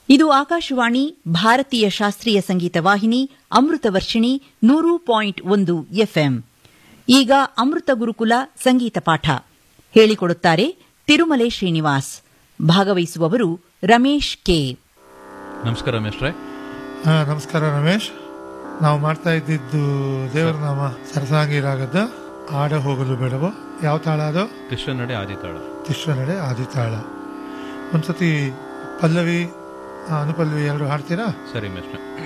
ಇದು ಆಕಾಶವಾಣಿ ಭಾರತೀಯ ಶಾಸ್ತ್ರೀಯ ಸಂಗೀತ ವಾಹಿನಿ ಅಮೃತ ವರ್ಷಿಣಿ ನೂರು ಪಾಯಿಂಟ್ ಒಂದು ಎಫ್ಎಂ ಈಗ ಅಮೃತ ಗುರುಕುಲ ಸಂಗೀತ ಪಾಠ ಹೇಳಿಕೊಡುತ್ತಾರೆ ತಿರುಮಲೆ ಶ್ರೀನಿವಾಸ್ ಭಾಗವಹಿಸುವವರು ರಮೇಶ್ ಕೆ ನಮಸ್ಕಾರ ರಮೇಶ್ರೇ ಹಾ ನಮಸ್ಕಾರ ರಮೇಶ್ ನಾವು ಮಾಡ್ತಾ ಇದ್ದಿದ್ದು ದೇವರ ನಾಮ ಸರಸಾಂಗಿ ರಾಗದ ಆಡ ಹೋಗಲು ಬೇಡವೋ ಯಾವ ತಾಳ ಅದು ಕೃಷ್ಣ ನಡೆ ಆದಿತಾಳ ತಿಶ್ವ ನಡೆ ಆದಿ ತಾಳ ಒಂದ್ಸತಿ ಪಲ್ಲವಿ ಆ, ಅನುಪಲ್ಲವಿ ಎರಡು ಹಾಡ್ತೀರಾ ಸರಿ ಮಿಸ್ಟ್ರೆ